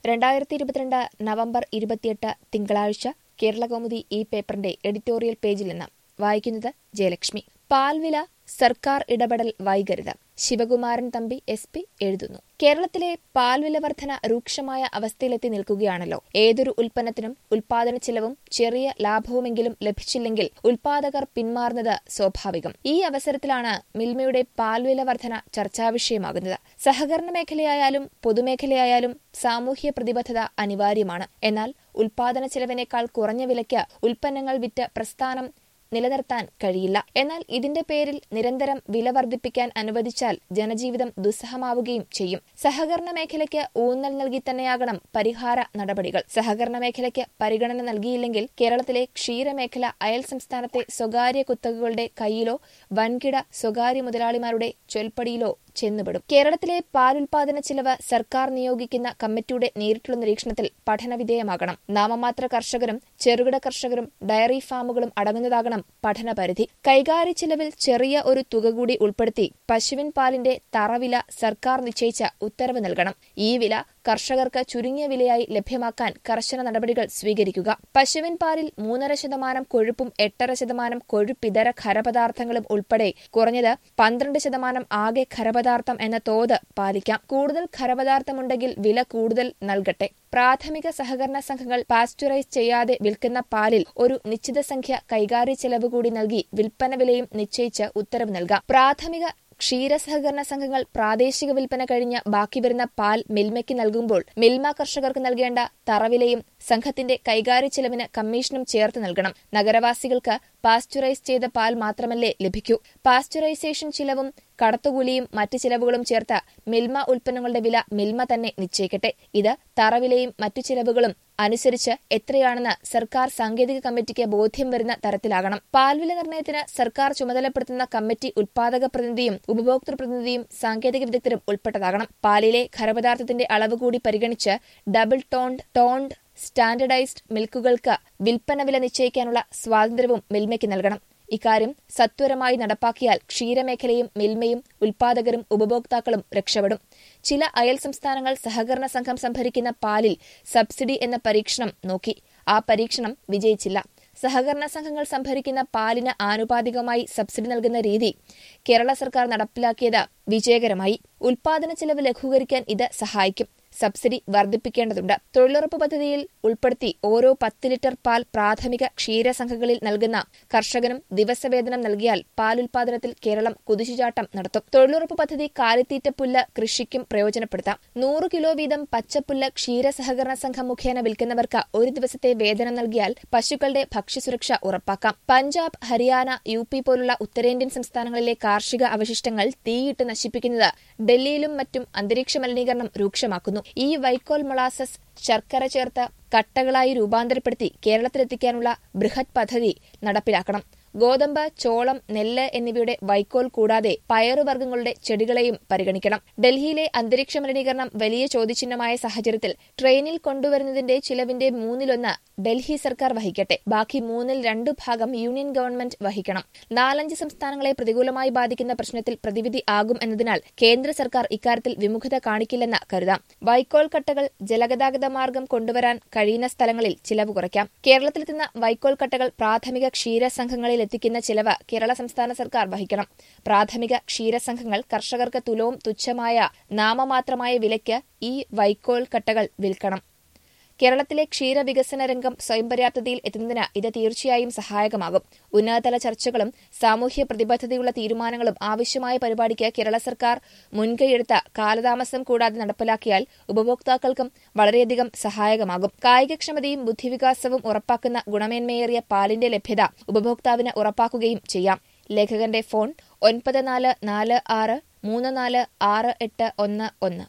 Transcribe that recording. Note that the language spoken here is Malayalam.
രണ്ടായിരത്തി ഇരുപത്തിരണ്ട് നവംബർ ഇരുപത്തിയെട്ട് തിങ്കളാഴ്ച കേരളകൗമുദി ഈ പേപ്പറിന്റെ എഡിറ്റോറിയൽ പേജിൽ നിന്ന് വായിക്കുന്നത് ജയലക്ഷ്മി പാൽവില സർക്കാർ ഇടപെടൽ വൈകരുത് ശിവകുമാരൻ തമ്പി എസ് പി എഴുതുന്നു കേരളത്തിലെ പാൽവില വർധന രൂക്ഷമായ അവസ്ഥയിലെത്തി നിൽക്കുകയാണല്ലോ ഏതൊരു ഉൽപ്പന്നത്തിനും ഉൽപാദന ചെലവും ചെറിയ ലാഭവുമെങ്കിലും ലഭിച്ചില്ലെങ്കിൽ ഉൽപാദകർ പിന്മാറുന്നത് സ്വാഭാവികം ഈ അവസരത്തിലാണ് മിൽമയുടെ പാൽവില വർധന ചർച്ചാവിഷയമാകുന്നത് സഹകരണ മേഖലയായാലും പൊതുമേഖലയായാലും സാമൂഹ്യ പ്രതിബദ്ധത അനിവാര്യമാണ് എന്നാൽ ഉൽപാദന ചെലവിനേക്കാൾ കുറഞ്ഞ വിലയ്ക്ക് ഉൽപ്പന്നങ്ങൾ വിറ്റ് പ്രസ്ഥാനം നിലനിർത്താൻ കഴിയില്ല എന്നാൽ ഇതിന്റെ പേരിൽ നിരന്തരം വില വർദ്ധിപ്പിക്കാൻ അനുവദിച്ചാൽ ജനജീവിതം ദുസ്സഹമാവുകയും ചെയ്യും സഹകരണ മേഖലയ്ക്ക് ഊന്നൽ നൽകി തന്നെയാകണം പരിഹാര നടപടികൾ സഹകരണ മേഖലയ്ക്ക് പരിഗണന നൽകിയില്ലെങ്കിൽ കേരളത്തിലെ ക്ഷീരമേഖല അയൽ സംസ്ഥാനത്തെ സ്വകാര്യ കുത്തകകളുടെ കയ്യിലോ വൻകിട സ്വകാര്യ മുതലാളിമാരുടെ ചൊൽപ്പടിയിലോ ചെന്നുപെടും കേരളത്തിലെ പാലുൽപാദന ചിലവ് സർക്കാർ നിയോഗിക്കുന്ന കമ്മിറ്റിയുടെ നേരിട്ടുള്ള നിരീക്ഷണത്തിൽ പഠനവിധേയമാകണം നാമമാത്ര കർഷകരും ചെറുകിട കർഷകരും ഡയറി ഫാമുകളും അടങ്ങുന്നതാകണം പഠനപരിധി കൈകാര്യ ചിലവിൽ ചെറിയ ഒരു തുക കൂടി ഉൾപ്പെടുത്തി പശുവിൻ പാലിന്റെ തറവില സർക്കാർ നിശ്ചയിച്ച ഉത്തരവ് നൽകണം ഈ വില കർഷകർക്ക് ചുരുങ്ങിയ വിലയായി ലഭ്യമാക്കാൻ കർശന നടപടികൾ സ്വീകരിക്കുക പശുവിൻ പാലിൽ മൂന്നര ശതമാനം കൊഴുപ്പും എട്ടര ശതമാനം കൊഴുപ്പിതര ഖരപദാർത്ഥങ്ങളും ഉൾപ്പെടെ കുറഞ്ഞത് പന്ത്രണ്ട് ശതമാനം ആകെ ഖരപദാർത്ഥം എന്ന തോത് പാലിക്കാം കൂടുതൽ ഖരപദാർത്ഥമുണ്ടെങ്കിൽ വില കൂടുതൽ നൽകട്ടെ പ്രാഥമിക സഹകരണ സംഘങ്ങൾ പാസ്ചറൈസ് ചെയ്യാതെ വിൽക്കുന്ന പാലിൽ ഒരു നിശ്ചിത സംഖ്യ കൈകാര്യ ചെലവ് കൂടി നൽകി വിൽപ്പന വിലയും നിശ്ചയിച്ച് ഉത്തരവ് നൽകാം പ്രാഥമിക ക്ഷീരസഹകരണ സംഘങ്ങൾ പ്രാദേശിക വിൽപ്പന കഴിഞ്ഞ് ബാക്കി വരുന്ന പാൽ മിൽമയ്ക്ക് നൽകുമ്പോൾ മിൽമ കർഷകർക്ക് നൽകേണ്ട തറവിലയും സംഘത്തിന്റെ കൈകാര്യ ചെലവിന് കമ്മീഷനും ചേർത്ത് നൽകണം നഗരവാസികൾക്ക് പാസ്ചറൈസ് ചെയ്ത പാൽ മാത്രമല്ലേ ലഭിക്കൂ പാസ്ചറൈസേഷൻ ചിലവും കടത്തുകൂലിയും മറ്റ് ചിലവുകളും ചേർത്ത് മിൽമ ഉൽപ്പന്നങ്ങളുടെ വില മിൽമ തന്നെ നിശ്ചയിക്കട്ടെ ഇത് തറവിലയും മറ്റു ചിലവുകളും അനുസരിച്ച് എത്രയാണെന്ന് സർക്കാർ സാങ്കേതിക കമ്മിറ്റിക്ക് ബോധ്യം വരുന്ന തരത്തിലാകണം പാൽവില നിർണ്ണയത്തിന് സർക്കാർ ചുമതലപ്പെടുത്തുന്ന കമ്മിറ്റി ഉൽപാദക പ്രതിനിധിയും ഉപഭോക്തൃ പ്രതിനിധിയും സാങ്കേതിക വിദഗ്ധരും ഉൾപ്പെട്ടതാകണം പാലിലെ ഖരപദാർത്ഥത്തിന്റെ അളവ് കൂടി പരിഗണിച്ച് ഡബിൾ ടോണ്ട് ടോണ്ട് സ്റ്റാൻഡർഡൈസ്ഡ് മിൽക്കുകൾക്ക് വിൽപ്പന വില നിശ്ചയിക്കാനുള്ള സ്വാതന്ത്ര്യവും മിൽമയ്ക്ക് നൽകണം ഇക്കാര്യം സത്വരമായി നടപ്പാക്കിയാൽ ക്ഷീരമേഖലയും മിൽമയും ഉൽപാദകരും ഉപഭോക്താക്കളും രക്ഷപ്പെടും ചില അയൽ സംസ്ഥാനങ്ങൾ സഹകരണ സംഘം സംഭരിക്കുന്ന പാലിൽ സബ്സിഡി എന്ന പരീക്ഷണം നോക്കി ആ പരീക്ഷണം വിജയിച്ചില്ല സഹകരണ സംഘങ്ങൾ സംഭരിക്കുന്ന പാലിന് ആനുപാതികമായി സബ്സിഡി നൽകുന്ന രീതി കേരള സർക്കാർ നടപ്പിലാക്കിയത് വിജയകരമായി ഉൽപാദന ചെലവ് ലഘൂകരിക്കാൻ ഇത് സഹായിക്കും സബ്സിഡി വർദ്ധിപ്പിക്കേണ്ടതുണ്ട് തൊഴിലുറപ്പ് പദ്ധതിയിൽ ഉൾപ്പെടുത്തി ഓരോ പത്ത് ലിറ്റർ പാൽ പ്രാഥമിക ക്ഷീരസംഘങ്ങളിൽ നൽകുന്ന കർഷകനും ദിവസവേതനം നൽകിയാൽ പാൽ ഉൽപാദനത്തിൽ കേരളം കുതിച്ചുചാട്ടം നടത്തും തൊഴിലുറപ്പ് പദ്ധതി കാലിത്തീറ്റ പുല്ല് കൃഷിക്കും പ്രയോജനപ്പെടുത്താം നൂറ് കിലോ വീതം പച്ചപ്പുല്ല് ക്ഷീരസഹകരണ സംഘം മുഖേന വിൽക്കുന്നവർക്ക് ഒരു ദിവസത്തെ വേതനം നൽകിയാൽ പശുക്കളുടെ ഭക്ഷ്യസുരക്ഷ ഉറപ്പാക്കാം പഞ്ചാബ് ഹരിയാന യു പി പോലുള്ള ഉത്തരേന്ത്യൻ സംസ്ഥാനങ്ങളിലെ കാർഷിക അവശിഷ്ടങ്ങൾ തീയിട്ട് നശിപ്പിക്കുന്നത് ഡൽഹിയിലും മറ്റും അന്തരീക്ഷ മലിനീകരണം രൂക്ഷമാക്കുന്നു ഈ വൈക്കോൽ മൊളാസസ് ശർക്കര ചേർത്ത് കട്ടകളായി രൂപാന്തരപ്പെടുത്തി കേരളത്തിലെത്തിക്കാനുള്ള ബൃഹത് പദ്ധതി നടപ്പിലാക്കണം ഗോതമ്പ് ചോളം നെല്ല് എന്നിവയുടെ വൈക്കോൽ കൂടാതെ പയറുവർഗ്ഗങ്ങളുടെ ചെടികളെയും പരിഗണിക്കണം ഡൽഹിയിലെ അന്തരീക്ഷ മലിനീകരണം വലിയ ചോദ്യചിഹ്നമായ സാഹചര്യത്തിൽ ട്രെയിനിൽ കൊണ്ടുവരുന്നതിന്റെ ചിലവിന്റെ മൂന്നിലൊന്ന് ഡൽഹി സർക്കാർ വഹിക്കട്ടെ ബാക്കി മൂന്നിൽ രണ്ടു ഭാഗം യൂണിയൻ ഗവൺമെന്റ് വഹിക്കണം നാലഞ്ച് സംസ്ഥാനങ്ങളെ പ്രതികൂലമായി ബാധിക്കുന്ന പ്രശ്നത്തിൽ പ്രതിവിധി ആകും എന്നതിനാൽ കേന്ദ്ര സർക്കാർ ഇക്കാര്യത്തിൽ വിമുഖത കാണിക്കില്ലെന്ന് കരുതാം വൈക്കോൽ കട്ടകൾ ജലഗതാഗത മാർഗം കൊണ്ടുവരാൻ കഴിയുന്ന സ്ഥലങ്ങളിൽ ചിലവ് കുറയ്ക്കാം കേരളത്തിലെത്തുന്ന വൈക്കോൽ കട്ടകൾ പ്രാഥമിക ക്ഷീരസംഘങ്ങളിൽ എത്തിക്കുന്ന ചിലവ് കേരള സംസ്ഥാന സർക്കാർ വഹിക്കണം പ്രാഥമിക ക്ഷീരസംഘങ്ങൾ കർഷകർക്ക് തുലവും തുച്ഛമായ നാമമാത്രമായ വിലയ്ക്ക് ഈ വൈക്കോൽ കട്ടകൾ വിൽക്കണം കേരളത്തിലെ ക്ഷീരവികസന രംഗം സ്വയം പര്യാപ്തതയിൽ എത്തുന്നതിന് ഇത് തീർച്ചയായും സഹായകമാകും ഉന്നതതല ചർച്ചകളും സാമൂഹ്യ പ്രതിബദ്ധതയുള്ള തീരുമാനങ്ങളും ആവശ്യമായ പരിപാടിക്ക് കേരള സർക്കാർ മുൻകൈയെടുത്ത കാലതാമസം കൂടാതെ നടപ്പിലാക്കിയാൽ ഉപഭോക്താക്കൾക്കും വളരെയധികം സഹായകമാകും കായികക്ഷമതയും ബുദ്ധിവികാസവും ഉറപ്പാക്കുന്ന ഗുണമേന്മയേറിയ പാലിന്റെ ലഭ്യത ഉപഭോക്താവിന് ഉറപ്പാക്കുകയും ചെയ്യാം ലേഖകന്റെ ഫോൺ ഒൻപത് നാല് നാല് ആറ് മൂന്ന് നാല് ആറ് എട്ട് ഒന്ന് ഒന്ന്